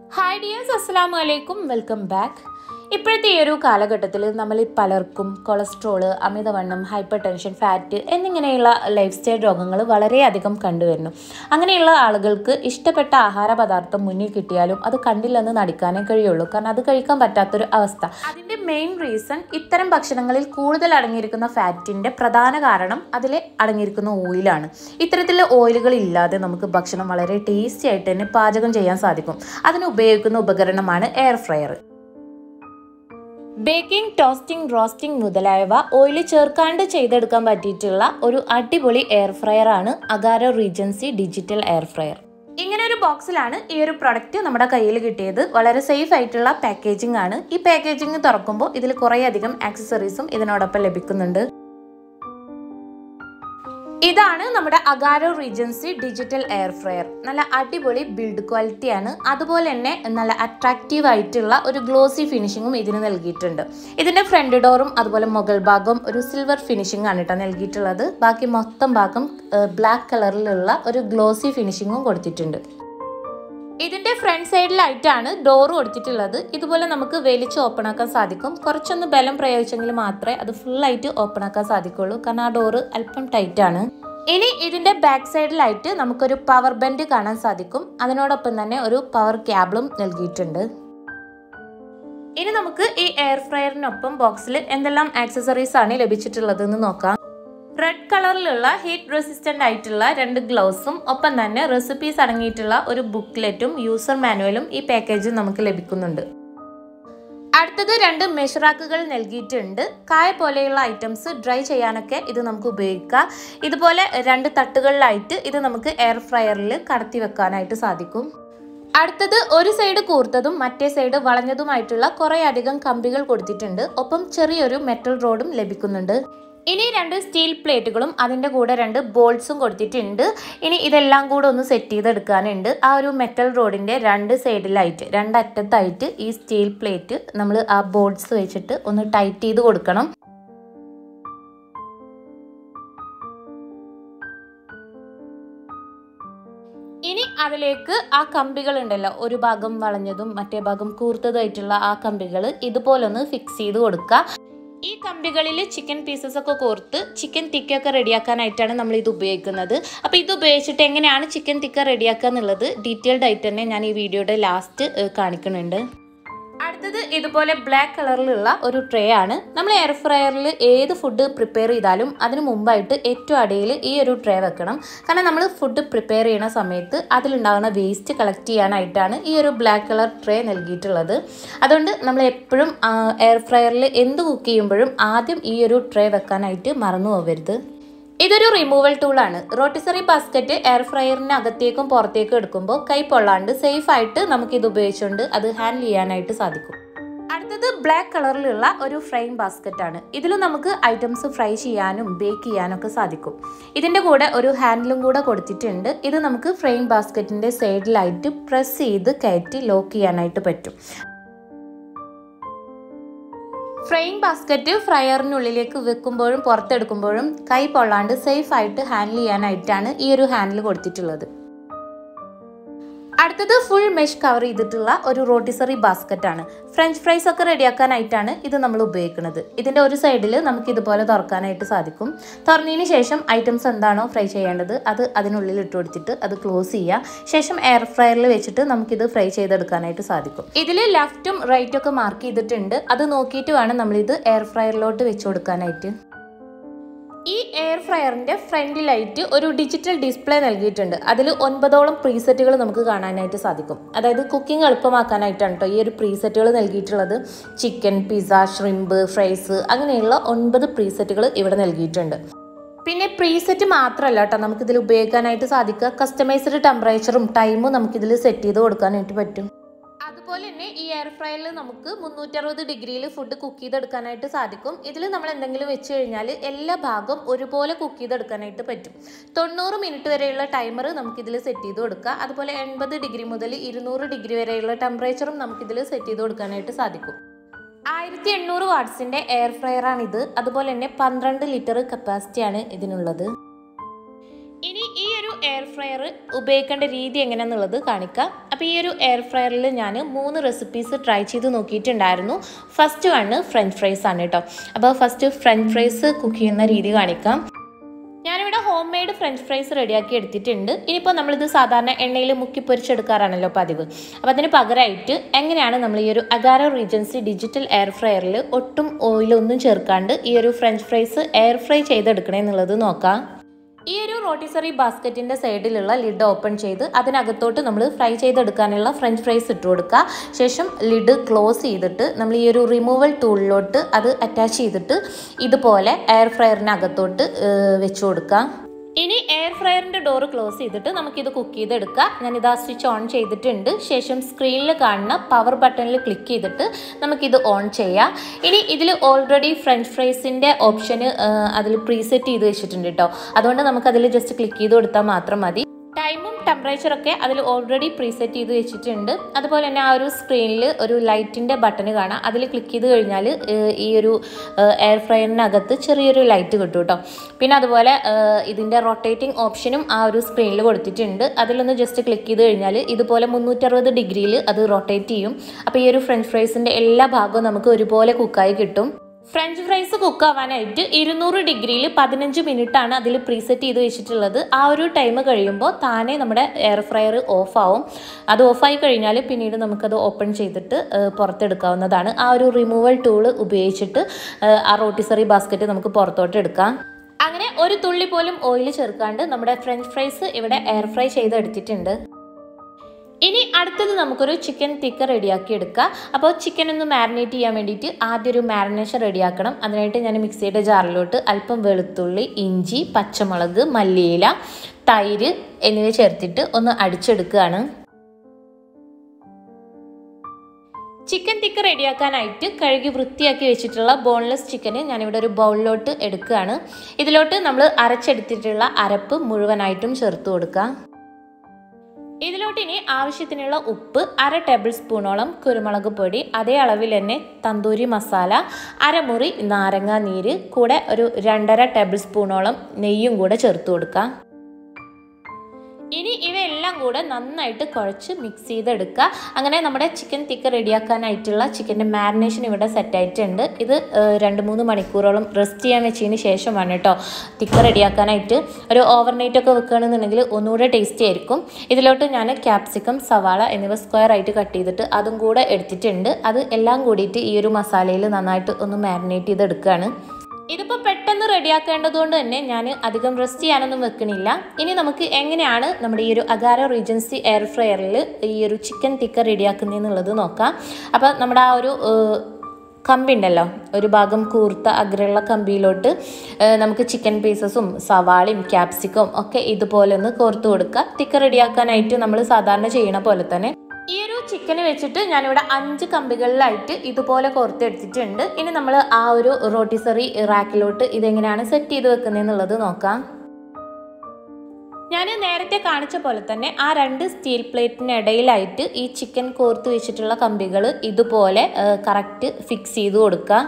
hi dears അസ്സാം വലൈക്കും welcome back ഇപ്പോഴത്തെ ഈ ഒരു കാലഘട്ടത്തിൽ നമ്മളിൽ പലർക്കും കൊളസ്ട്രോള് അമിതവണ്ണം ഹൈപ്പർ ടെൻഷൻ ഫാറ്റ് എന്നിങ്ങനെയുള്ള ലൈഫ് സ്റ്റൈൽ രോഗങ്ങൾ വളരെയധികം കണ്ടുവരുന്നു അങ്ങനെയുള്ള ആളുകൾക്ക് ഇഷ്ടപ്പെട്ട ആഹാര പദാർത്ഥം മുന്നിൽ കിട്ടിയാലും അത് കണ്ടില്ലെന്ന് നടിക്കാനേ കഴിയുള്ളൂ കാരണം അത് കഴിക്കാൻ പറ്റാത്തൊരു അവസ്ഥ അതിൻ്റെ മെയിൻ റീസൺ ഇത്തരം ഭക്ഷണങ്ങളിൽ കൂടുതൽ അടങ്ങിയിരിക്കുന്ന ഫാറ്റിൻ്റെ പ്രധാന കാരണം അതിൽ അടങ്ങിയിരിക്കുന്ന ഓയിലാണ് ഇത്തരത്തിലുള്ള ഓയിലുകൾ ഇല്ലാതെ നമുക്ക് ഭക്ഷണം വളരെ ടേസ്റ്റി ആയിട്ട് തന്നെ പാചകം ചെയ്യാൻ സാധിക്കും അതിന് ഉപയോഗിക്കുന്ന ഉപകരണമാണ് air fryer baking toasting roasting മുതലായവ ഓയിൽ ചേർക്കാണ്ട് ചെയ്തെടുക്കാൻ പറ്റിയിട്ടുള്ള ഒരു അടിപൊളി എയർ ഫ്രയർ ആണ് Agaro Regency digital air fryer ഇങ്ങനെ ഒരു ബോക്സിലാണ് ഈ ഒരു പ്രൊഡക്റ്റ് നമ്മുടെ കയ്യിൽ കിട്ടിയത് വളരെ സേഫ് ആയിട്ടുള്ള പാക്കേജിംഗ് ആണ് ഈ പാക്കേജിംഗ് തുറക്കുമ്പോൾ ഇതിൽ കുറേ അധികം ആക്സസറീസും ഇതിനോടൊപ്പം ലഭിക്കുന്നുണ്ട് ഇതാണ് നമ്മുടെ Agaro Regency digital air fryer നല്ല അടിപൊളി ബിൽഡ് ക്വാളിറ്റിയാണ് അതുപോലെ തന്നെ നല്ല അട്രാക്റ്റീവ് ആയിട്ടുള്ള ഒരു ഗ്ലോസി ഫിനിഷിങ്ങും ഇതിന് നൽകിയിട്ടുണ്ട് ഇതിന്റെ ഫ്രണ്ട് ഡോറും അതുപോലെ മുകൾ ഭാഗം ഒരു സിൽവർ ഫിനിഷിംഗ് ആണ് കേട്ടോ നൽകിയിട്ടുള്ളത് ബാക്കി മൊത്തം ഭാഗം ബ്ലാക്ക് കളറിലുള്ള ഒരു ഗ്ലോസി ഫിനിഷിങ്ങും കൊടുത്തിട്ടുണ്ട് ഇതിന്റെ ഫ്രണ്ട് സൈഡിലായിട്ടാണ് ഡോർ കൊടുത്തിട്ടുള്ളത് ഇതുപോലെ നമുക്ക് വലിച്ച് ഓപ്പൺ ആക്കാൻ സാധിക്കും കുറച്ചൊന്ന് ബലം പ്രയോഗിച്ചെങ്കിൽ മാത്രമേ അത് ഫുൾ ആയിട്ട് ഓപ്പൺ ആക്കാൻ സാധിക്കുള്ളൂ കാരണം ആ ഡോറ് അല്പം ടൈറ്റ് ആണ് ഇനി ഇതിന്റെ ബാക്ക് സൈഡിലായിട്ട് നമുക്കൊരു പവർ ബെൻഡ് കാണാൻ സാധിക്കും അതിനോടൊപ്പം തന്നെ ഒരു പവർ ക്യാബിളും നൽകിയിട്ടുണ്ട് ഇനി നമുക്ക് ഈ എയർ ഫ്രയറിനൊപ്പം ബോക്സിൽ എന്തെല്ലാം ആക്സസറീസ് ആണ് ലഭിച്ചിട്ടുള്ളത് എന്ന് നോക്കാം റെഡ് കളറിലുള്ള ഹീറ്റ് റെസിസ്റ്റന്റ് ആയിട്ടുള്ള രണ്ട് ഗ്ലൗസും ഒപ്പം തന്നെ റെസിപ്പീസ് അടങ്ങിയിട്ടുള്ള ഒരു ബുക്ക്ലെറ്റും യൂസർ മാനുവലും ഈ പാക്കേജിൽ നമുക്ക് ലഭിക്കുന്നുണ്ട് അടുത്തത് രണ്ട് മെഷറാക്കുകൾ നൽകിയിട്ടുണ്ട് കായ പോലെയുള്ള ഐറ്റംസ് ഡ്രൈ ചെയ്യാനൊക്കെ ഇത് നമുക്ക് ഉപയോഗിക്കാം ഇതുപോലെ രണ്ട് തട്ടുകളിലായിട്ട് ഇത് നമുക്ക് എയർ ഫ്രയറിൽ കടത്തി വെക്കാനായിട്ട് സാധിക്കും അടുത്തത് ഒരു സൈഡ് കൂർത്തതും മറ്റേ സൈഡ് വളഞ്ഞതുമായിട്ടുള്ള കുറേ അധികം കമ്പികൾ കൊടുത്തിട്ടുണ്ട് ഒപ്പം ചെറിയൊരു മെറ്റൽ റോഡും ലഭിക്കുന്നുണ്ട് ഇനി രണ്ട് സ്റ്റീൽ പ്ലേറ്റുകളും അതിൻ്റെ കൂടെ രണ്ട് ബോൾട്സും കൊടുത്തിട്ടുണ്ട് ഇനി ഇതെല്ലാം കൂടെ ഒന്ന് സെറ്റ് ചെയ്തെടുക്കാനുണ്ട് ആ ഒരു മെറ്റൽ റോഡിൻ്റെ രണ്ട് സൈഡിലായിട്ട് രണ്ടറ്റത്തായിട്ട് ഈ സ്റ്റീൽ പ്ലേറ്റ് നമ്മൾ ആ ബോൾട്സ് വെച്ചിട്ട് ഒന്ന് ടൈറ്റ് ചെയ്ത് കൊടുക്കണം ഇനി അതിലേക്ക് ആ കമ്പികൾ ഉണ്ടല്ലോ ഒരു ഭാഗം വളഞ്ഞതും മറ്റേ ഭാഗം കൂർത്തതായിട്ടുള്ള ആ കമ്പികൾ ഇതുപോലെ ഒന്ന് ഫിക്സ് ചെയ്ത് കൊടുക്കുക ഈ കമ്പികളിൽ ചിക്കൻ പീസസ് ഒക്കെ കോർത്ത് ചിക്കൻ ടിക്കൊക്കെ റെഡിയാക്കാനായിട്ടാണ് നമ്മൾ ഇത് ഉപയോഗിക്കുന്നത് അപ്പോൾ ഇത് ഉപയോഗിച്ചിട്ട് എങ്ങനെയാണ് ചിക്കൻ ടിക്ക റെഡിയാക്കുക എന്നുള്ളത് ഡീറ്റെയിൽഡ് ആയിട്ട് തന്നെ ഞാൻ ഈ വീഡിയോയുടെ ലാസ്റ്റ് കാണിക്കുന്നുണ്ട് അടുത്തത് ഇതുപോലെ ബ്ലാക്ക് കളറിലുള്ള ഒരു ട്രേ ആണ് നമ്മൾ എയർ ഫ്രയറിൽ ഏത് ഫുഡ് പ്രിപ്പയർ ചെയ്താലും അതിന് മുമ്പായിട്ട് ഏറ്റവും അടിയിൽ ഈ ഒരു ട്രേ വെക്കണം കാരണം നമ്മൾ ഫുഡ് പ്രിപ്പയർ ചെയ്യുന്ന സമയത്ത് അതിലുണ്ടാകുന്ന വേസ്റ്റ് കളക്ട് ചെയ്യാനായിട്ടാണ് ഈ ഒരു ബ്ലാക്ക് കളർ ട്രേ നൽകിയിട്ടുള്ളത് അതുകൊണ്ട് നമ്മൾ എപ്പോഴും എയർ ഫ്രയറിൽ എന്ത് കുക്ക് ചെയ്യുമ്പോഴും ആദ്യം ഈ ഒരു ട്രേ വെക്കാനായിട്ട് മറന്നു പോകരുത് ഇതൊരു റിമൂവൽ ടൂളാണ് റോട്ടിസറി ബാസ്ക്കറ്റ് എയർ ഫ്രയറിന് അകത്തേക്കും പുറത്തേക്കും എടുക്കുമ്പോൾ കൈ പൊള്ളാണ്ട് സേഫ് ആയിട്ട് നമുക്ക് ഇത് ഉപയോഗിച്ചുകൊണ്ട് അത് ഹാൻഡിൽ ചെയ്യാനായിട്ട് സാധിക്കും അടുത്തത് ബ്ലാക്ക് കളറിലുള്ള ഒരു ഫ്രൈങ് ബാസ്ക്കറ്റ് ആണ് ഇതിൽ നമുക്ക് ഐറ്റംസ് ഫ്രൈ ചെയ്യാനും ബേക്ക് ചെയ്യാനും ഒക്കെ സാധിക്കും ഇതിൻ്റെ കൂടെ ഒരു ഹാൻഡിലും കൂടെ കൊടുത്തിട്ടുണ്ട് ഇത് നമുക്ക് ഫ്രൈങ് ബാസ്ക്കറ്റിൻ്റെ സൈഡിലായിട്ട് പ്രസ് ചെയ്ത് കയറ്റി ലോക്ക് ചെയ്യാനായിട്ട് പറ്റും ഫ്രൈയിങ് ബാസ്ക്കറ്റ് ഫ്രയറിനുള്ളിലേക്ക് വെക്കുമ്പോഴും പുറത്തെടുക്കുമ്പോഴും കൈ പൊള്ളാണ്ട് സേഫ് ആയിട്ട് ഹാൻഡിൽ ചെയ്യാനായിട്ടാണ് ഈ ഒരു ഹാൻഡിൽ കൊടുത്തിട്ടുള്ളത് അടുത്തത് ഫുൾ മെഷ് കവർ ചെയ്തിട്ടുള്ള ഒരു റോട്ടിസറി ബാസ്ക്കറ്റ് ആണ് ഫ്രഞ്ച് ഫ്രൈസ് ഒക്കെ റെഡിയാക്കാനായിട്ടാണ് ഇത് നമ്മൾ ഉപയോഗിക്കുന്നത് ഇതിൻ്റെ ഒരു സൈഡിൽ നമുക്ക് ഇതുപോലെ തുറക്കാനായിട്ട് സാധിക്കും തുറന്നതിന് ശേഷം ഐറ്റംസ് എന്താണോ ഫ്രൈ ചെയ്യേണ്ടത് അത് അതിനുള്ളിൽ ഇട്ട് കൊടുത്തിട്ട് അത് ക്ലോസ് ചെയ്യുക ശേഷം എയർ ഫ്രയറിൽ വെച്ചിട്ട് നമുക്കിത് ഫ്രൈ ചെയ്തെടുക്കാനായിട്ട് സാധിക്കും ഇതിൽ ലെഫ്റ്റും റൈറ്റും ഒക്കെ മാർക്ക് ചെയ്തിട്ടുണ്ട് അത് നോക്കിയിട്ട് വേണം നമ്മളിത് എയർ ഫ്രയറിലോട്ട് വെച്ച് കൊടുക്കാനായിട്ട് ഈ എയർ ഫ്രയറിൻ്റെ ഫ്രണ്ടിലായിട്ട് ഒരു ഡിജിറ്റൽ ഡിസ്പ്ലേ നൽകിയിട്ടുണ്ട് അതിൽ ഒൻപതോളം പ്രീസെറ്റുകൾ നമുക്ക് കാണാനായിട്ട് സാധിക്കും അതായത് കുക്കിംഗ് എളുപ്പമാക്കാനായിട്ടാണ് കേട്ടോ ഈ ഒരു പ്രീസെറ്റുകൾ നൽകിയിട്ടുള്ളത് ചിക്കൻ പിസ്സ ഷ്രിമ്പ് ഫ്രൈസ് അങ്ങനെയുള്ള ഒൻപത് പ്രീസെറ്റുകൾ ഇവിടെ നൽകിയിട്ടുണ്ട് പിന്നെ പ്രീസെറ്റ് മാത്രമല്ല കേട്ടോ നമുക്കിതിൽ ഉപയോഗിക്കാനായിട്ട് സാധിക്കുക കസ്റ്റമൈസ്ഡ് ടെമ്പറേച്ചറും ടൈമും നമുക്കിതിൽ സെറ്റ് ചെയ്ത് കൊടുക്കാനായിട്ട് പറ്റും അതുപോലെ തന്നെ ഈ എയർ ഫ്രയറിൽ നമുക്ക് മുന്നൂറ്ററുപത് ഡിഗ്രിയിൽ ഫുഡ് കുക്ക് ചെയ്തെടുക്കാനായിട്ട് സാധിക്കും ഇതിൽ നമ്മൾ എന്തെങ്കിലും വെച്ച് കഴിഞ്ഞാൽ എല്ലാ ഭാഗവും ഒരുപോലെ കുക്ക് ചെയ്തെടുക്കാനായിട്ട് പറ്റും തൊണ്ണൂറ് മിനിറ്റ് വരെയുള്ള ടൈമർ നമുക്കിതിൽ സെറ്റ് ചെയ്ത് കൊടുക്കുക അതുപോലെ എൺപത് ഡിഗ്രി മുതൽ ഇരുന്നൂറ് ഡിഗ്രി വരെയുള്ള ടെമ്പറേച്ചറും നമുക്കിതിൽ സെറ്റ് ചെയ്ത് കൊടുക്കാനായിട്ട് സാധിക്കും ആയിരത്തി എണ്ണൂറ് വാട്ട്സിൻ്റെ എയർ ഫ്രയറാണിത് അതുപോലെ തന്നെ പന്ത്രണ്ട് ലിറ്റർ കപ്പാസിറ്റിയാണ് ഇതിനുള്ളത് ഇനി ഈ ഒരു എയർ ഫ്രയർ ഉപയോഗിക്കേണ്ട രീതി എങ്ങനെയാണെന്നുള്ളത് കാണിക്കാം അപ്പോൾ ഈ ഒരു എയർ ഫ്രയറിൽ ഞാൻ മൂന്ന് റെസിപ്പീസ് ട്രൈ ചെയ്ത് നോക്കിയിട്ടുണ്ടായിരുന്നു ഫസ്റ്റ് വണ് ഫ്രഞ്ച് ഫ്രൈസ് ആണ് കേട്ടോ അപ്പോൾ ഫസ്റ്റ് ഫ്രഞ്ച് ഫ്രൈസ് കുക്ക് ചെയ്യുന്ന രീതി കാണിക്കാം ഞാനിവിടെ ഹോം മെയ്ഡ് ഫ്രഞ്ച് ഫ്രൈസ് റെഡിയാക്കി എടുത്തിട്ടുണ്ട് ഇനിയിപ്പോൾ നമ്മളിത് സാധാരണ എണ്ണയിൽ മുക്കി പൊരിച്ചെടുക്കാറാണല്ലോ പതിവ് അപ്പോൾ അതിന് പകരമായിട്ട് എങ്ങനെയാണ് നമ്മൾ ഈ ഒരു അഗാരോ റീജൻസി ഡിജിറ്റൽ എയർ ഫ്രയറിൽ ഒട്ടും ഓയിലൊന്നും ചേർക്കാണ്ട് ഈ ഒരു ഫ്രഞ്ച് ഫ്രൈസ് എയർ ഫ്രൈ ചെയ്തെടുക്കണമെന്നുള്ളത് നോക്കാം ഈ ഒരു റോട്ടിസറി ബാസ്ക്കറ്റിൻ്റെ സൈഡിലുള്ള ലിഡ് ഓപ്പൺ ചെയ്ത് അതിനകത്തോട്ട് നമ്മൾ ഫ്രൈ ചെയ്തെടുക്കാനുള്ള ഫ്രഞ്ച് ഫ്രൈസ് ഇട്ട് കൊടുക്കുക ശേഷം ലിഡ് ക്ലോസ് ചെയ്തിട്ട് നമ്മൾ ഈ ഒരു റിമൂവൽ ടൂളിലോട്ട് അത് അറ്റാച്ച് ചെയ്തിട്ട് ഇതുപോലെ എയർ ഫ്രയറിനകത്തോട്ട് വെച്ച് കൊടുക്കുക ഇനി എയർ ഫ്രയറിൻ്റെ ഡോറ് ക്ലോസ് ചെയ്തിട്ട് നമുക്കിത് കുക്ക് ചെയ്തെടുക്കാം ഞാനിതാ സ്വിച്ച് ഓൺ ചെയ്തിട്ടുണ്ട് ശേഷം സ്ക്രീനിൽ കാണുന്ന പവർ ബട്ടണിൽ ക്ലിക്ക് ചെയ്തിട്ട് നമുക്കിത് ഓൺ ചെയ്യാം ഇനി ഇതിൽ ഓൾറെഡി ഫ്രഞ്ച് ഫ്രൈസിൻ്റെ ഓപ്ഷന് അതിൽ പ്രീസെറ്റ് ചെയ്ത് വെച്ചിട്ടുണ്ട് കേട്ടോ അതുകൊണ്ട് നമുക്കതിൽ ജസ്റ്റ് ക്ലിക്ക് ചെയ്ത് കൊടുത്താൽ മാത്രം മതി ടൈമും ടെമ്പറേച്ചറൊക്കെ അതിൽ ഓൾറെഡി പ്രീസെറ്റ് ചെയ്ത് വെച്ചിട്ടുണ്ട് അതുപോലെ തന്നെ ആ ഒരു സ്ക്രീനിൽ ഒരു ലൈറ്റിൻ്റെ ബട്ടൺ കാണാം അതിൽ ക്ലിക്ക് ചെയ്ത് കഴിഞ്ഞാൽ ഈ ഒരു എയർ ഫ്രയറിനകത്ത് ചെറിയൊരു ലൈറ്റ് കിട്ടും കേട്ടോ പിന്നെ അതുപോലെ ഇതിൻ്റെ റൊട്ടേറ്റിംഗ് ഓപ്ഷനും ആ ഒരു സ്ക്രീനിൽ കൊടുത്തിട്ടുണ്ട് അതിലൊന്ന് ജസ്റ്റ് ക്ലിക്ക് ചെയ്ത് കഴിഞ്ഞാൽ ഇതുപോലെ മുന്നൂറ്ററുപത് ഡിഗ്രിയിൽ അത് റൊട്ടേറ്റ് ചെയ്യും അപ്പോൾ ഈ ഒരു ഫ്രഞ്ച് ഫ്രൈസിൻ്റെ എല്ലാ ഭാഗവും നമുക്ക് ഒരുപോലെ കുക്കായി കിട്ടും ഫ്രഞ്ച് ഫ്രൈസ് കുക്ക് ആവാനായിട്ട് ഇരുന്നൂറ് ഡിഗ്രിയിൽ പതിനഞ്ച് മിനിറ്റ് ആണ് അതിൽ പ്രീസെറ്റ് ചെയ്ത് വെച്ചിട്ടുള്ളത് ആ ഒരു ടൈം കഴിയുമ്പോൾ താനെ നമ്മുടെ എയർ ഫ്രയർ ഓഫ് ആവും അത് ഓഫായി കഴിഞ്ഞാൽ പിന്നീട് നമുക്കത് ഓപ്പൺ ചെയ്തിട്ട് പുറത്തെടുക്കാവുന്നതാണ് ആ ഒരു റിമൂവൽ ടൂള് ഉപയോഗിച്ചിട്ട് ആ റോട്ടിസറി ബാസ്ക്കറ്റ് നമുക്ക് പുറത്തോട്ട് എടുക്കാം അങ്ങനെ ഒരു തുള്ളി പോലും ഓയിൽ ചേർക്കാണ്ട് നമ്മുടെ ഫ്രഞ്ച് ഫ്രൈസ് ഇവിടെ എയർ ഫ്രൈ ചെയ്തെടുത്തിട്ടുണ്ട് ഇനി അടുത്തത് നമുക്കൊരു ചിക്കൻ തിക്ക റെഡിയാക്കി എടുക്കാം അപ്പോൾ ചിക്കൻ ഒന്ന് മാരിനേറ്റ് ചെയ്യാൻ വേണ്ടിയിട്ട് ആദ്യം ഒരു മാരിനേഷൻ റെഡിയാക്കണം അതിനായിട്ട് ഞാൻ മിക്സിയുടെ ജാറിലോട്ട് അല്പം വെളുത്തുള്ളി ഇഞ്ചി പച്ചമുളക് മല്ലിയില തൈര് എന്നിവ ചേർത്തിട്ട് ഒന്ന് അടിച്ചെടുക്കുകയാണ് ചിക്കൻ തിക്ക റെഡിയാക്കാനായിട്ട് കഴുകി വൃത്തിയാക്കി വെച്ചിട്ടുള്ള ബോൺലെസ് ചിക്കന് ഞാനിവിടെ ഒരു ബൗളിലോട്ട് എടുക്കുകയാണ് ഇതിലോട്ട് നമ്മൾ അരച്ചെടുത്തിട്ടുള്ള അരപ്പ് മുഴുവനായിട്ടും ചേർത്ത് കൊടുക്കുക ഇതിലോട്ട് ഇനി ആവശ്യത്തിനുള്ള ഉപ്പ് അര ടേബിൾ സ്പൂണോളം കുരുമുളക് പൊടി അതേ അളവിൽ തന്നെ തന്തൂരി മസാല അരമുറി നാരങ്ങ നീര് കൂടെ ഒരു രണ്ടര ടേബിൾ സ്പൂണോളം നെയ്യും കൂടെ ചേർത്ത് കൊടുക്കുക ഇനി ഇവയെല്ലാം കൂടെ നന്നായിട്ട് കുഴച്ച് മിക്സ് ചെയ്തെടുക്കുക അങ്ങനെ നമ്മുടെ ചിക്കൻ തിക്ക റെഡിയാക്കാനായിട്ടുള്ള ചിക്കൻ്റെ മാരിനേഷൻ ഇവിടെ സെറ്റ് ആയിട്ടുണ്ട് ഇത് രണ്ട് മൂന്ന് മണിക്കൂറോളം റെസ്റ്റ് ചെയ്യാൻ വെച്ചതിന് ശേഷമാണ് കേട്ടോ തിക്ക റെഡിയാക്കാനായിട്ട് ഒരു ഓവർനൈറ്റ് ഒക്കെ വെക്കുകയാണെന്നുണ്ടെങ്കിൽ ഒന്നുകൂടെ ടേസ്റ്റി ആയിരിക്കും ഇതിലോട്ട് ഞാൻ ക്യാപ്സിക്കം സവാള എന്നിവ സ്ക്വയർ ആയിട്ട് കട്ട് ചെയ്തിട്ട് അതും കൂടെ എടുത്തിട്ടുണ്ട് അത് എല്ലാം കൂടിയിട്ട് ഈ ഒരു മസാലയിൽ നന്നായിട്ട് ഒന്ന് മാരിനേറ്റ് ചെയ്തെടുക്കുകയാണ് ഇതിപ്പോൾ പെട്ടെന്ന് റെഡിയാക്കേണ്ടതുകൊണ്ട് തന്നെ ഞാൻ അധികം റെസ്റ്റ് ചെയ്യാനൊന്നും വെക്കണില്ല ഇനി നമുക്ക് എങ്ങനെയാണ് നമ്മുടെ ഈ ഒരു അഗാരോ റീജൻസി എയർ ഫ്രയറിൽ ഈ ഒരു ചിക്കൻ തിക്ക റെഡിയാക്കുന്നതെന്നുള്ളത് നോക്കാം അപ്പോൾ നമ്മുടെ ആ ഒരു കമ്പി ഉണ്ടല്ലോ ഒരു ഭാഗം കൂർത്ത അഗ്രയുള്ള കമ്പിയിലോട്ട് നമുക്ക് ചിക്കൻ പീസസും സവാളയും ക്യാപ്സിക്കും ഒക്കെ ഇതുപോലെ ഒന്ന് കോർത്ത് കൊടുക്കുക തിക്ക റെഡിയാക്കാനായിട്ട് നമ്മൾ സാധാരണ ചെയ്യണ പോലെ തന്നെ ഈ ഒരു ചിക്കന് വെച്ചിട്ട് ഞാനിവിടെ അഞ്ച് കമ്പികളിലായിട്ട് ഇതുപോലെ കോർത്തെടുത്തിട്ടുണ്ട് ഇനി നമ്മൾ ആ ഒരു റോട്ടിസറി റാക്കിലോട്ട് ഇതെങ്ങനെയാണ് സെറ്റ് ചെയ്ത് വെക്കുന്നതെന്നുള്ളത് നോക്കാം ഞാൻ നേരത്തെ കാണിച്ച പോലെ തന്നെ ആ രണ്ട് സ്റ്റീൽ പ്ലേറ്റിനിടയിലായിട്ട് ഈ ചിക്കൻ കോർത്ത് വെച്ചിട്ടുള്ള കമ്പികൾ ഇതുപോലെ കറക്റ്റ് ഫിക്സ് ചെയ്ത് കൊടുക്കുക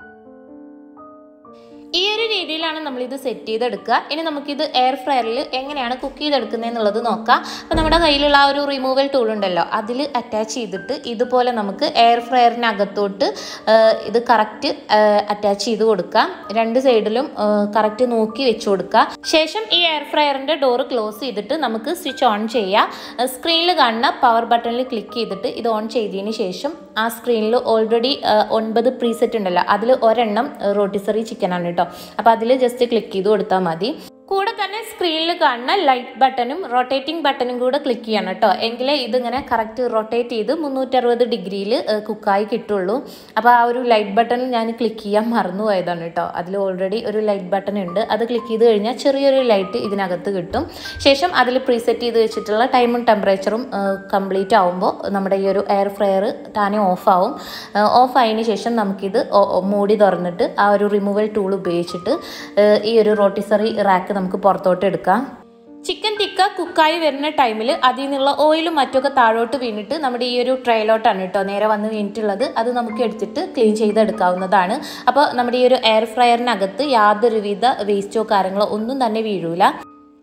ഈ ഒരു രീതിയിലാണ് നമ്മളിത് സെറ്റ് ചെയ്തെടുക്കുക ഇനി നമുക്കിത് എയർ ഫ്രയറിൽ എങ്ങനെയാണ് കുക്ക് ചെയ്തെടുക്കുന്നതെന്നുള്ളത് നോക്കാം അപ്പോൾ നമ്മുടെ കയ്യിലുള്ള ആ ഒരു റിമൂവൽ ടൂൾ ഉണ്ടല്ലോ അതിൽ അറ്റാച്ച് ചെയ്തിട്ട് ഇതുപോലെ നമുക്ക് എയർ ഫ്രയറിനകത്തോട്ട് ഇത് കറക്റ്റ് അറ്റാച്ച് ചെയ്ത് കൊടുക്കാം രണ്ട് സൈഡിലും കറക്റ്റ് നോക്കി വെച്ച് കൊടുക്കുക ശേഷം ഈ എയർ ഫ്രയറിൻ്റെ ഡോറ് ക്ലോസ് ചെയ്തിട്ട് നമുക്ക് സ്വിച്ച് ഓൺ ചെയ്യാം സ്ക്രീനിൽ കാണുന്ന പവർ ബട്ടണിൽ ക്ലിക്ക് ചെയ്തിട്ട് ഇത് ഓൺ ചെയ്തതിന് ശേഷം ആ സ്ക്രീനിൽ ഓൾറെഡി ഒൻപത് പ്രീസെറ്റ് ഉണ്ടല്ലോ അതിൽ ഒരെണ്ണം റോട്ടിസറി ചിക്കനാണ് കേട്ടോ അപ്പോൾ അതിൽ ജസ്റ്റ് ക്ലിക്ക് ചെയ്ത് കൊടുത്താൽ മതി കൂടെ തന്നെ സ്ക്രീനിൽ കാണുന്ന ലൈറ്റ് ബട്ടണും റൊട്ടേറ്റിംഗ് ബട്ടണും കൂടെ ക്ലിക്ക് ചെയ്യണം കേട്ടോ എങ്കിലേ ഇതിങ്ങനെ കറക്റ്റ് റൊട്ടേറ്റ് ചെയ്ത് മുന്നൂറ്ററുപത് ഡിഗ്രിയിൽ കുക്കായി കിട്ടുള്ളൂ അപ്പോൾ ആ ഒരു ലൈറ്റ് ബട്ടൺ ഞാൻ ക്ലിക്ക് ചെയ്യാൻ മറന്നു പോയതാണ് കേട്ടോ അതിൽ ഓൾറെഡി ഒരു ലൈറ്റ് ബട്ടൺ ഉണ്ട് അത് ക്ലിക്ക് ചെയ്ത് കഴിഞ്ഞാൽ ചെറിയൊരു ലൈറ്റ് ഇതിനകത്ത് കിട്ടും ശേഷം അതിൽ പ്രീസെറ്റ് ചെയ്ത് വെച്ചിട്ടുള്ള ടൈമും ടെമ്പറേച്ചറും കംപ്ലീറ്റ് ആവുമ്പോൾ നമ്മുടെ ഈ ഒരു എയർ ഫ്രയർ താനെ ഓഫ് ആവും ഓഫ് ആയതിന് ശേഷം നമുക്കിത് മൂടി തുറന്നിട്ട് ആ ഒരു റിമൂവൽ ടൂൾ ഉപയോഗിച്ചിട്ട് ഈ ഒരു റോട്ടിസറി റാക്ക് നമുക്ക് പുറത്തോട്ട് എടുക്കാം ചിക്കൻ തിക്ക കുക്കായി വരുന്ന ടൈമിൽ അതിൽ നിന്നുള്ള ഓയിലും മറ്റൊക്കെ താഴോട്ട് വീണിട്ട് നമ്മുടെ ഈ ഒരു ട്രേയിലോട്ടാണ് കേട്ടോ നേരെ വന്ന് വീണിട്ടുള്ളത് അത് നമുക്ക് എടുത്തിട്ട് ക്ലീൻ ചെയ്തെടുക്കാവുന്നതാണ് അപ്പോൾ നമ്മുടെ ഈ ഒരു എയർ ഫ്രയറിനകത്ത് യാതൊരുവിധ വേസ്റ്റോ കാര്യങ്ങളോ ഒന്നും തന്നെ വീഴൂല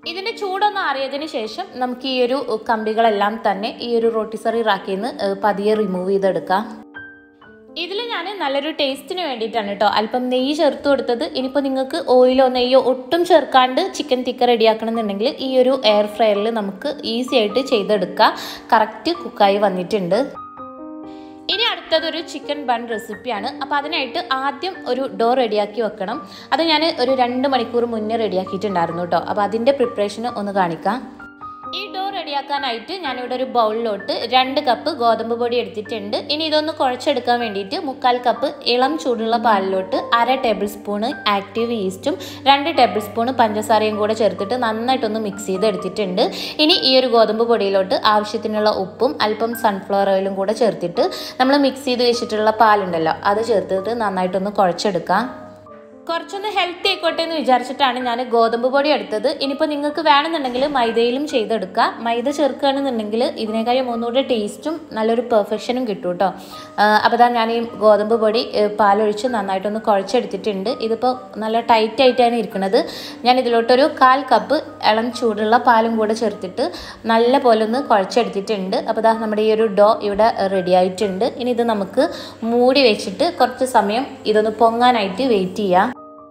ഇതിൻ്റെ ചൂടൊന്ന് അറിയതിന് ശേഷം നമുക്ക് ഈ ഒരു കമ്പികളെല്ലാം തന്നെ ഈ ഒരു റോട്ടിസറി റാക്കിൽ നിന്ന് പതിയെ റിമൂവ് ചെയ്തെടുക്കാം ഇതിൽ ഞാൻ നല്ലൊരു ടേസ്റ്റിന് വേണ്ടിയിട്ടാണ് കേട്ടോ അല്പം നെയ്യ് ചേർത്ത് കൊടുത്തത് ഇനിയിപ്പോൾ നിങ്ങൾക്ക് ഓയിലോ നെയ്യോ ഒട്ടും ചേർക്കാണ്ട് ചിക്കൻ തിക്ക റെഡിയാക്കണം എന്നുണ്ടെങ്കിൽ ഈ ഒരു എയർ ഫ്രയറിൽ നമുക്ക് ഈസി ആയിട്ട് ചെയ്തെടുക്കാം കറക്റ്റ് കുക്കായി വന്നിട്ടുണ്ട് ഇനി അടുത്തതൊരു ചിക്കൻ ബൺ റെസിപ്പിയാണ് അപ്പോൾ അതിനായിട്ട് ആദ്യം ഒരു ഡോ റെഡിയാക്കി വെക്കണം അത് ഞാൻ ഒരു രണ്ട് മണിക്കൂർ മുന്നേ റെഡിയാക്കിയിട്ടുണ്ടായിരുന്നു കേട്ടോ അപ്പോൾ അതിൻ്റെ പ്രിപ്പറേഷന് ഒന്ന് കാണിക്കാം ഈ ഡോ റെഡിയാക്കാനായിട്ട് ഞാനിവിടെ ഒരു ബൗളിലോട്ട് രണ്ട് കപ്പ് ഗോതമ്പ് പൊടി എടുത്തിട്ടുണ്ട് ഇനി ഇതൊന്ന് കുഴച്ചെടുക്കാൻ വേണ്ടിയിട്ട് മുക്കാൽ കപ്പ് ഇളം ചൂടുള്ള പാലിലോട്ട് അര ടേബിൾ സ്പൂണ് ആക്റ്റീവ് ഈസ്റ്റും രണ്ട് ടേബിൾ സ്പൂണ് പഞ്ചസാരയും കൂടെ ചേർത്തിട്ട് നന്നായിട്ടൊന്ന് മിക്സ് ചെയ്ത് എടുത്തിട്ടുണ്ട് ഇനി ഈ ഒരു ഗോതമ്പ് പൊടിയിലോട്ട് ആവശ്യത്തിനുള്ള ഉപ്പും അല്പം സൺഫ്ലവർ ഓയിലും കൂടെ ചേർത്തിട്ട് നമ്മൾ മിക്സ് ചെയ്ത് വെച്ചിട്ടുള്ള പാലുണ്ടല്ലോ അത് ചേർത്തിട്ട് നന്നായിട്ടൊന്ന് കുഴച്ചെടുക്കാം കുറച്ചൊന്ന് ഹെൽത്തി ആയിക്കോട്ടെ എന്ന് വിചാരിച്ചിട്ടാണ് ഞാൻ ഗോതമ്പ് പൊടി എടുത്തത് ഇനിയിപ്പോൾ നിങ്ങൾക്ക് വേണമെന്നുണ്ടെങ്കിൽ മൈദയിലും ചെയ്തെടുക്കുക മൈദ ചേർക്കുകയാണെന്നുണ്ടെങ്കിൽ ഇതിനേക്കാളും ഒന്നുകൂടെ ടേസ്റ്റും നല്ലൊരു പെർഫെക്ഷനും കിട്ടും കേട്ടോ അപ്പോൾ ഇതാ ഞാൻ ഈ ഗോതമ്പ് പൊടി ഏഹ്, പാലൊഴിച്ച് നന്നായിട്ടൊന്ന് കുഴച്ചെടുത്തിട്ടുണ്ട് ഇതിപ്പോൾ നല്ല ടൈറ്റ് ആയിട്ടാണ് ഇരിക്കുന്നത് ഞാൻ ഇതിലോട്ടൊരു കാൽ കപ്പ് ഇളം ചൂടുള്ള പാലും കൂടെ ചേർത്തിട്ട് നല്ല പോലെ ഒന്ന് കുഴച്ചെടുത്തിട്ടുണ്ട് അപ്പോൾ ഇതാ നമ്മുടെ ഈ ഒരു ഡോ ഇവിടെ റെഡി ആയിട്ടുണ്ട് ഇനി ഇത് നമുക്ക് മൂടി വെച്ചിട്ട് കുറച്ച് സമയം ഇതൊന്ന് പൊങ്ങാനായിട്ട് വെയിറ്റ് ചെയ്യാം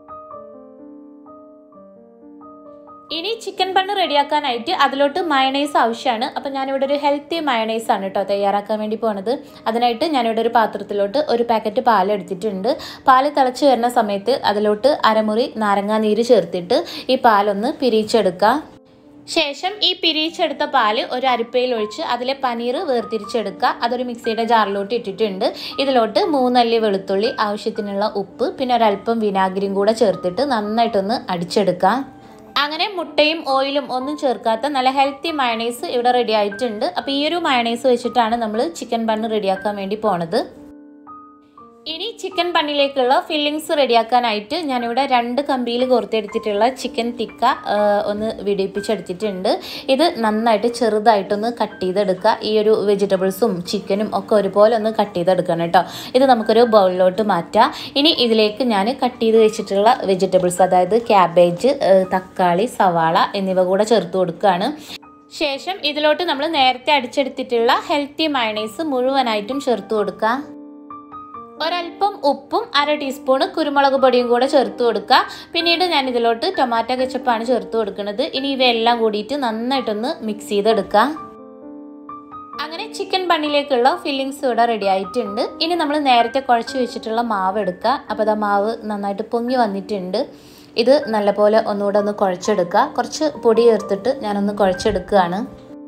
ഇനി ചിക്കൻ ബണ്ണ് റെഡിയാക്കാനായിട്ട് അതിലോട്ട് മയണൈസ് ആവശ്യമാണ് അപ്പോൾ ഞാനിവിടെ ഒരു ഹെൽത്തി മയണൈസ് ആണ് കേട്ടോ തയ്യാറാക്കാൻ വേണ്ടി പോണത് അതിനായിട്ട് ഞാനിവിടെ ഒരു പാത്രത്തിലോട്ട് ഒരു പാക്കറ്റ് പാൽ എടുത്തിട്ടുണ്ട് പാൽ തിളച്ച് വരുന്ന സമയത്ത് അതിലോട്ട് അരമുറി നാരങ്ങാ നീര് ചേർത്തിട്ട് ഈ പാലൊന്ന് പിരിച്ചെടുക്കുക ശേഷം ഈ പിരിച്ചെടുത്ത പാല് ഒരു അരിപ്പയിൽ ഒഴിച്ച് അതിലെ പനീർ വേർതിരിച്ചെടുക്കുക അതൊരു മിക്സിയുടെ ജാറിലോട്ട് ഇട്ടിട്ടുണ്ട് ഇതിലോട്ട് മൂന്നല്ലി വെളുത്തുള്ളി ആവശ്യത്തിനുള്ള ഉപ്പ് പിന്നെ ഒരല്പം വിനാഗിരിയും കൂടെ ചേർത്തിട്ട് നന്നായിട്ടൊന്ന് അടിച്ചെടുക്കാം അങ്ങനെ മുട്ടയും ഓയിലും ഒന്നും ചേർക്കാത്ത നല്ല ഹെൽത്തി മയണൈസ് ഇവിടെ റെഡി ആയിട്ടുണ്ട് അപ്പോൾ ഈ ഒരു മയണൈസ് വെച്ചിട്ടാണ് നമ്മൾ ചിക്കൻ ബണ്ണ് റെഡിയാക്കാൻ വേണ്ടി പോണത് ഇനി ചിക്കൻ പണ്ണിലേക്കുള്ള ഫില്ലിങ്സ് റെഡിയാക്കാനായിട്ട് ഞാനിവിടെ രണ്ട് കമ്പിയിൽ കോർത്തെടുത്തിട്ടുള്ള ചിക്കൻ തിക്ക ആ, ഒന്ന് വിടിപ്പിച്ചെടുത്തിട്ടുണ്ട് ഇത് നന്നായിട്ട് ചെറുതായിട്ടൊന്ന് കട്ട് ചെയ്തെടുക്കുക ഈ ഒരു വെജിറ്റബിൾസും ചിക്കനും ഒക്കെ ഒരുപോലെ ഒന്ന് കട്ട് ചെയ്തെടുക്കണം കേട്ടോ ഇത് നമുക്കൊരു ബൗളിലോട്ട് മാറ്റാം ഇനി ഇതിലേക്ക് ഞാൻ കട്ട് ചെയ്ത് വെച്ചിട്ടുള്ള വെജിറ്റബിൾസ് അതായത് ക്യാബേജ് തക്കാളി സവാള എന്നിവ കൂടെ ചേർത്ത് കൊടുക്കുകയാണ് ശേഷം ഇതിലോട്ട് നമ്മൾ നേരത്തെ അടിച്ചെടുത്തിട്ടുള്ള ഹെൽത്തി മയണൈസ് മുഴുവനായിട്ടും ചേർത്ത് കൊടുക്കുക ഒരല്പം ഉപ്പും അര ടീസ്പൂണ് കുരുമുളക് പൊടിയും കൂടെ ചേർത്ത് കൊടുക്കുക പിന്നീട് ഞാൻ ഇതിലോട്ട് ടൊമാറ്റോ കെച്ചപ്പാണ് ചേർത്ത് കൊടുക്കുന്നത് ഇനി ഇവയെല്ലാം കൂടിയിട്ട് നന്നായിട്ടൊന്ന് മിക്സ് ചെയ്തെടുക്കുക അങ്ങനെ ചിക്കൻ ബണ്ണിലേക്കുള്ള ഫില്ലിങ്സ് ഇവിടെ റെഡി ആയിട്ടുണ്ട് ഇനി നമ്മൾ നേരത്തെ കുഴച്ച് വെച്ചിട്ടുള്ള മാവ് എടുക്കുക അപ്പോൾ അത് മാവ് നന്നായിട്ട് പൊങ്ങി വന്നിട്ടുണ്ട് ഇത് നല്ലപോലെ ഒന്നുകൂടെ ഒന്ന് കുഴച്ചെടുക്കുക കുറച്ച് പൊടി ചേർത്തിട്ട് ഞാനൊന്ന് കുഴച്ചെടുക്കുകയാണ്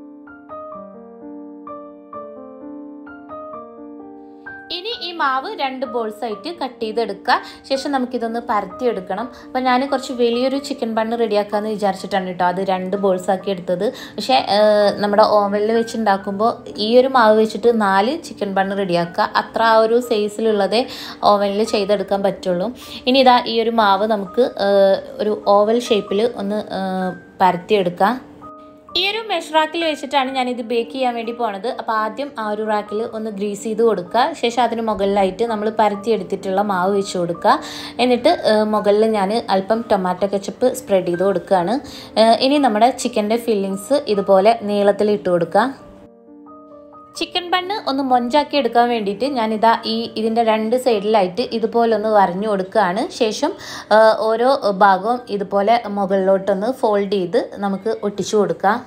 ഇനി ഈ മാവ് രണ്ട് ബോൾസ് ആയിട്ട് കട്ട് ചെയ്തെടുക്കുക ശേഷം നമുക്കിതൊന്ന് പരത്തിയെടുക്കണം അപ്പോൾ ഞാൻ കുറച്ച് വലിയൊരു ചിക്കൻ ബണ്ണ് റെഡിയാക്കാമെന്ന് വിചാരിച്ചിട്ടാണ് കേട്ടോ അത് രണ്ട് ബോൾസ് ആക്കി എടുത്തത് പക്ഷേ ഏഹ്, നമ്മുടെ ഓവനിൽ വെച്ചുണ്ടാക്കുമ്പോൾ ഈ ഒരു മാവ് വെച്ചിട്ട് നാല് ചിക്കൻ ബണ്ണ് റെഡിയാക്കുക അത്ര ആ ഒരു സൈസിലുള്ളതേ ഓവനിൽ ചെയ്തെടുക്കാൻ പറ്റുള്ളൂ ഇനി ഇതാ ഈ ഒരു മാവ് നമുക്ക് ഏഹ്, ഒരു ഓവൽ ഷേപ്പിൽ ഒന്ന് ഏഹ്, പരത്തിയെടുക്കാം ഈ ഒരു മെഷ് റാക്കിൽ വെച്ചിട്ടാണ് ഞാനിത് ബേക്ക് ചെയ്യാൻ വേണ്ടി പോണത് അപ്പോൾ ആദ്യം ആ ഒരു റാക്കിൽ ഒന്ന് ഗ്രീസ് ചെയ്ത് കൊടുക്കുക ശേഷം അതിന് മുകളിലായിട്ട് നമ്മൾ പരത്തി എടുത്തിട്ടുള്ള മാവ് വെച്ച് കൊടുക്കുക എന്നിട്ട് മുകളിൽ ഞാൻ അല്പം ടൊമാറ്റോ കെച്ചപ്പ് സ്പ്രെഡ് ചെയ്ത് കൊടുക്കുകയാണ് ഏഹ് ഇനി നമ്മുടെ ചിക്കൻ്റെ ഫില്ലിങ്സ് ഇതുപോലെ നീളത്തിൽ ഇട്ട് കൊടുക്കുക ചിക്കൻ ബണ്ണ് ഒന്ന് മൊഞ്ചാക്കി എടുക്കാൻ വേണ്ടിയിട്ട് ഞാനിതാ ഈ ഇതിൻ്റെ രണ്ട് സൈഡിലായിട്ട് ഇതുപോലെ ഒന്ന് വരഞ്ഞു കൊടുക്കുകയാണ് ശേഷം ആ, ഓരോ ഭാഗവും ഇതുപോലെ മുകളിലോട്ടൊന്ന് ഫോൾഡ് ചെയ്ത് നമുക്ക് ഒട്ടിച്ചു കൊടുക്കാം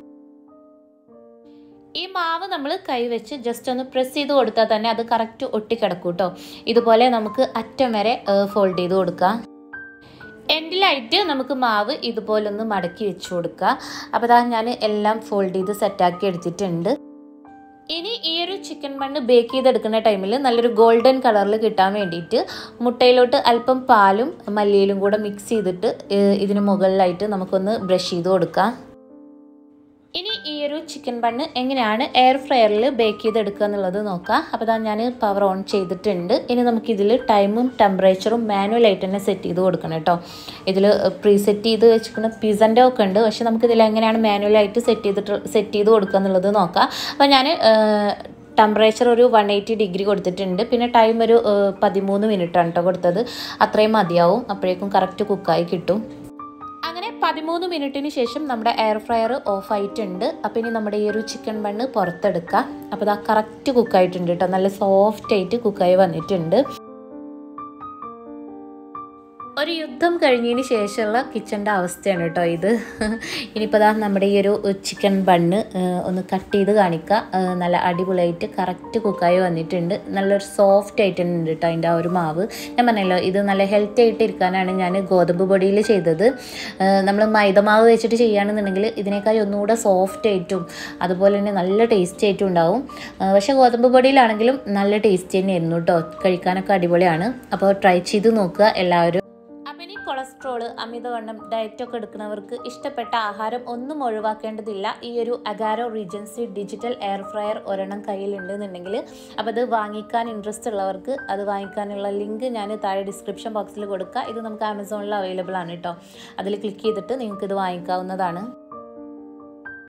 ഈ മാവ് നമ്മൾ കൈവച്ച് ജസ്റ്റ് ഒന്ന് പ്രസ് ചെയ്ത് കൊടുത്താൽ തന്നെ അത് കറക്റ്റ് ഒട്ടിക്കിടക്കും കേട്ടോ ഇതുപോലെ നമുക്ക് അറ്റം വരെ ഫോൾഡ് ചെയ്ത് കൊടുക്കാം എൻഡിലായിട്ട് നമുക്ക് മാവ് ഇതുപോലെ ഒന്ന് മടക്കി വെച്ച് കൊടുക്കുക അപ്പോൾ അതാ ഞാൻ എല്ലാം ഫോൾഡ് ചെയ്ത് സെറ്റാക്കി എടുത്തിട്ടുണ്ട് ഇനി ഈ ഒരു ചിക്കൻ ബണ്ണ് ബേക്ക് ചെയ്തെടുക്കുന്ന ടൈമിൽ നല്ലൊരു ഗോൾഡൻ കളറിൽ കിട്ടാൻ വേണ്ടിയിട്ട് മുട്ടയിലോട്ട് അല്പം പാലും മല്ലിയിലും കൂടെ മിക്സ് ചെയ്തിട്ട് ഏഹ്, ഇതിന് മുകളിലായിട്ട് നമുക്കൊന്ന് ബ്രഷ് ചെയ്ത് കൊടുക്കാം ഇനി ഈ ഒരു ചിക്കൻ ബണ്ണ് എങ്ങനെയാണ് എയർ ഫ്രയറിൽ ബേക്ക് ചെയ്തെടുക്കുക എന്നുള്ളത് നോക്കാം അപ്പോൾ ഇതാ ഞാൻ പവർ ഓൺ ചെയ്തിട്ടുണ്ട് ഇനി നമുക്കിതിൽ ടൈമും ടെമ്പറേച്ചറും മാനുവലായിട്ട് തന്നെ സെറ്റ് ചെയ്ത് കൊടുക്കണം കേട്ടോ ഇതിൽ പ്രീ സെറ്റ് ചെയ്ത് വെച്ചിരിക്കുന്ന പിസൻ്റെ ഒക്കെ ഉണ്ട് പക്ഷെ നമുക്കിതിൽ എങ്ങനെയാണ് മാനുവലായിട്ട് സെറ്റ് ചെയ്തിട്ട് സെറ്റ് ചെയ്ത് കൊടുക്കുക എന്നുള്ളത് നോക്കാം അപ്പോൾ ഞാൻ ടെമ്പറേച്ചർ ഒരു വൺ എയ്റ്റി ഡിഗ്രി കൊടുത്തിട്ടുണ്ട് പിന്നെ ടൈം ഒരു ഏഹ്, പതിമൂന്ന് മിനിറ്റാണ് കേട്ടോ കൊടുത്തത് അത്രയും മതിയാവും അപ്പോഴേക്കും കറക്റ്റ് കുക്കായി കിട്ടും അങ്ങനെ പതിമൂന്ന് മിനിറ്റിന് ശേഷം നമ്മുടെ എയർ ഫ്രയർ ഓഫ് ആയിട്ടുണ്ട് അപ്പോൾ ഇനി നമ്മുടെ ഈ ഒരു ചിക്കൻ ബണ്ണ് പുറത്തെടുക്കാം അപ്പോൾ ഇതാ കറക്റ്റ് കുക്കായിട്ടുണ്ട് കേട്ടോ നല്ല സോഫ്റ്റ് ആയിട്ട് കുക്കായി വന്നിട്ടുണ്ട് ഒരു യുദ്ധം കഴിഞ്ഞതിന് ശേഷമുള്ള കിച്ചൻ്റെ അവസ്ഥയാണ് കേട്ടോ ഇത് ഇനിയിപ്പോൾ ദാ നമ്മുടെ ഈ ഒരു ചിക്കൻ ബണ്ണ് ഒന്ന് കട്ട് ചെയ്ത് കാണിക്കുക ഏഹ് നല്ല അടിപൊളിയായിട്ട് കറക്റ്റ് കുക്കായി വന്നിട്ടുണ്ട് നല്ലൊരു സോഫ്റ്റ് ആയിട്ടുണ്ട് കേട്ടോ അതിൻ്റെ ആ ഒരു മാവ് ഞാൻ പറഞ്ഞല്ലോ ഇത് നല്ല ഹെൽത്തി ആയിട്ട് ഇരിക്കാനാണ് ഞാൻ ഗോതമ്പ് പൊടിയിൽ ചെയ്തത് നമ്മൾ മൈദമാവ് വെച്ചിട്ട് ചെയ്യുകയാണെന്നുണ്ടെങ്കിൽ ഇതിനേക്കാൾ ഒന്നുകൂടെ സോഫ്റ്റ് ആയിട്ടും അതുപോലെ തന്നെ നല്ല ടേസ്റ്റ് ആയിട്ടും ഉണ്ടാവും ഏഹ് പക്ഷേ ഗോതമ്പ് പൊടിയിലാണെങ്കിലും നല്ല ടേസ്റ്റ് തന്നെയായിരുന്നു കേട്ടോ കഴിക്കാനൊക്കെ അടിപൊളിയാണ് അപ്പോൾ ട്രൈ ചെയ്ത് നോക്കുക എല്ലാവരും അപ്പം ഇനി കൊളസ്ട്രോള് അമിതവണ്ണം ഡയറ്റൊക്കെ എടുക്കുന്നവർക്ക് ഇഷ്ടപ്പെട്ട ആഹാരം ഒന്നും ഒഴിവാക്കേണ്ടതില്ല ഈ ഒരു Agaro Regency digital air fryer ഒരെണ്ണം കയ്യിലുണ്ടെന്നുണ്ടെങ്കിൽ അപ്പോൾ അത് വാങ്ങിക്കാൻ ഇൻട്രസ്റ്റ് ഉള്ളവർക്ക് അത് വാങ്ങിക്കാനുള്ള ലിങ്ക് ഞാൻ താഴെ ഡിസ്ക്രിപ്ഷൻ ബോക്സിൽ കൊടുക്കുക ഇത് നമുക്ക് ആമസോണിൽ അവൈലബിൾ ആണ് കേട്ടോ അതിൽ ക്ലിക്ക് ചെയ്തിട്ട് നിങ്ങൾക്ക് ഇത് വാങ്ങിക്കാവുന്നതാണ്